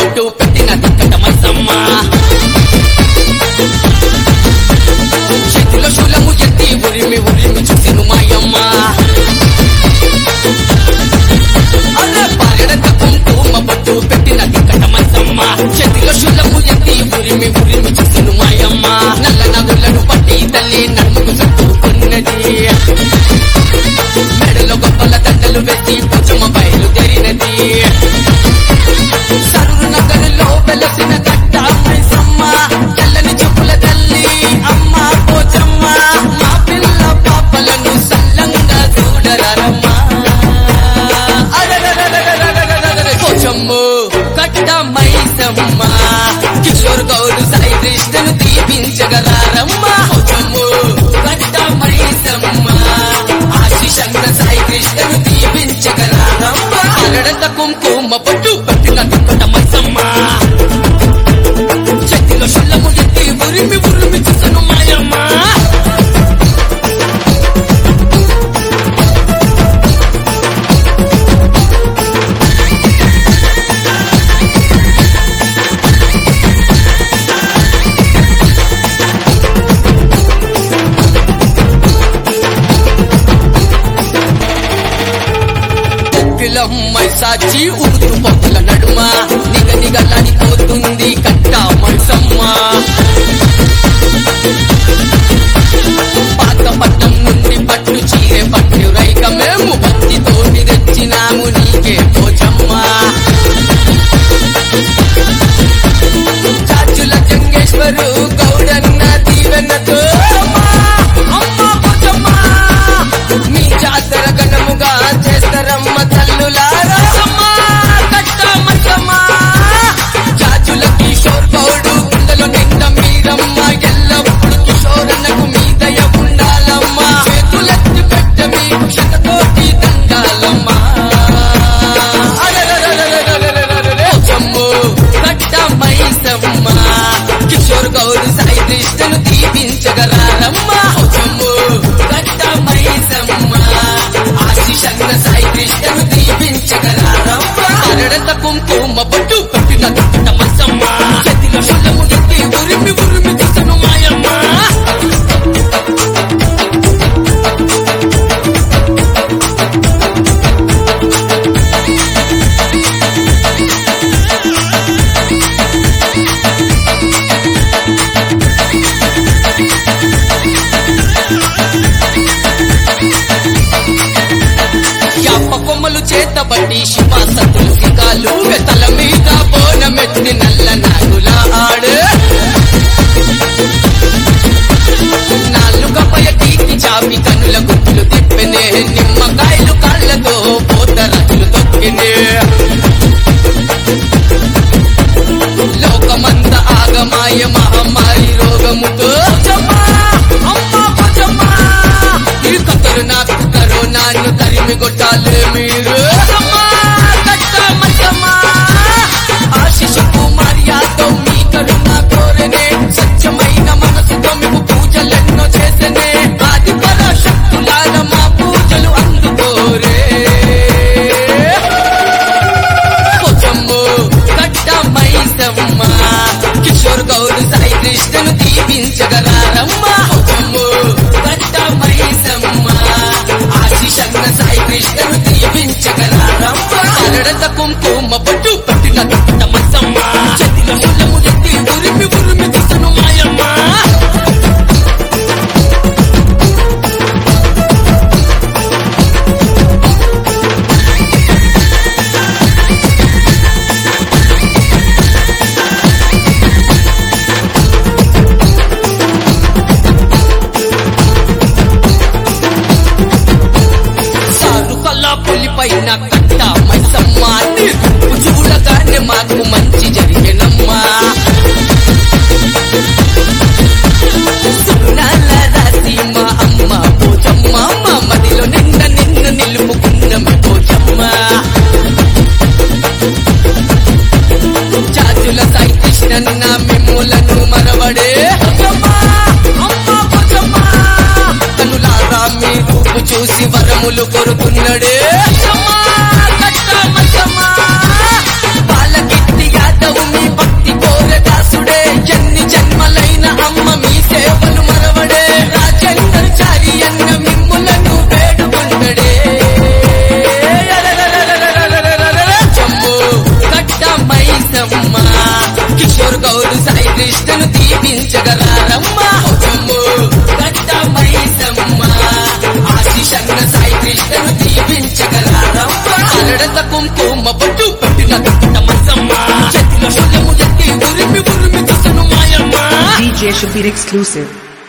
బొట్టు పెట్టిన దిక్కట మైసమ్మ చేతిలో శూలము ఎత్తి ఉరిమి ఉరిమి చూసిను మాయమ్మ అలా పాలెడంత కుంకుమ బొట్టు పెట్టిన దిక్కట మైసమ్మ చేతిలో శూలము ఎత్తి ఉరిమి ఉరిమి చూసిను మాయమ్మ నల్ల నదులను పట్టి తల్లి నడుముకు చుట్టుకున్నది మెడలో గొప్పల దండలు వేసి కొంచెమ బయలుదేరినది సరురు నగరులో వెలసిన గట్ట మైసమ్మ తెల్లని చెప్పుల తల్లి అమ్మ పోచమ్మ మా పిల్ల పాపలను సల్లంగా చూడరమ్మా పోచమ్ము కట్ట మైసమ్మ కిషోర్ గౌడు సాయి కృష్ణను దీపించగలారమ్మ పోచమ్ము కట్ట మైసమ్మ ఆశిషంగ సాయి కృష్ణను దీపించగలారమ్మ అరడంత కుంకుమ పట్టు పట్టిన దుప్పట మైసమ్మ చేతిలో శుల్లము ఎత్తి ఉరిమి ఉరిమి చూసను మాయమ్మ కిలమ్మై సాచి ఊరు పొక్కుల నడుమ నిగ నిగలాడిపోతుంది కట్ట మైసమ్మ పాత పట్నం నుండి పట్టు చీరె పట్టు రైక మేము భక్తితోటి తెచ్చినాము నీకే పోచమ్మ చాచుల జంగేశ్వరు గౌడన్న దీవెనతో అమ్మ పోచమ్మ మీ జాతర ఘనముగా చేస్తారమ్మ తల్లులారా అమ్మ కట్టమచ్చమ్మ చాచుల కిషోర్ గౌడు గుండెలో నిండ మీరమ్మ ఎల్లప్పుడు కిషోరన్నకు మీ దయ ఉండాలమ్మ చేతులెత్తి పెట్ట మీకు శతకోటి దండాలమ్మ పోచమ్ము కట్ట మైసమ్మ కిషోర్ గౌడు సాయి కృష్ణను దీపించగలారమ్మ పోచమ్ము కట్ట మైసమ్మ ఆశిషన్న సాయి కృష్ణను దీపించగలారమ్మ అరడత కుంకుమ బొట్టు పెట్టిన దుప్పట మైసమ్మ చేతిలో శుల్లము ఎత్తి ఉరిమి ఉరిమి చూసను మాయమ్మ యాప కొమ్మలు చేతబట్టి శివ సతులు సిగాలు తల మీద బోనమెత్తి నల్ల నాగుల ఆడు నాలుగపయ కీర్తి చాపి కనుల గుట్లు తిప్పెనే నిమ్మకాయలు కాళ్ళతో పోత రచులు తొక్కినే లోకమంత ఆగమాయ మహమ్మారి రోగముతో పోచమ్మా, అమ్మా పోచమ్మా, ఈ కరోనాకు కరోనాను తరిమి కొట్టాలి మీరు అమ్మా, కట్టమచ్చమ్మా, ఆశిష కుమార్యాతో మీ కరుణ కోరనే సత్యమైన మనసుతో మేము పూజలెన్నో చేసనే ఆది పరాశక్తులార మా పూజలు అందుకోరే పోచమ్ము కట్ట మైసమ్మ కిషోర్ గౌడు సాయి కృష్ణను దీపించగలారమ్మ పోచమ్ము కట్ట మైసమ్మ ఆశిషన్న సాయి కృష్ణను దీపించగలారమ్మ అరడత కుంకుమ బొట్టు పట్టిన దుప్పట మైసమ్మ చేతిలో శుల్లము ఎత్తి ఉరిమి ఉరిమి చూసను మాయమ్మ సారు కల్లా పులిపైన కట్ట మైసమ్మ నీ రూపు చూడగానే మాకు మంచి జరిగినమ్మా సున్నాల రాసి మా అమ్మ పోచమ్మ మా మదిలో నిన్న నిన్ను నిలుపుకున్న పోచమ్మ జాతుల సాయి కృష్ణన్న మిమ్ములను మరవడే పోచమ్మ, అమ్మ పోచమ్మ, కనులారా మీ రూపు చూసి వరములు కొరుకున్నడే అమ్మా, కట్టమచ్చమ్మ, పాలకిట్టి యాదవ్ should be exclusive.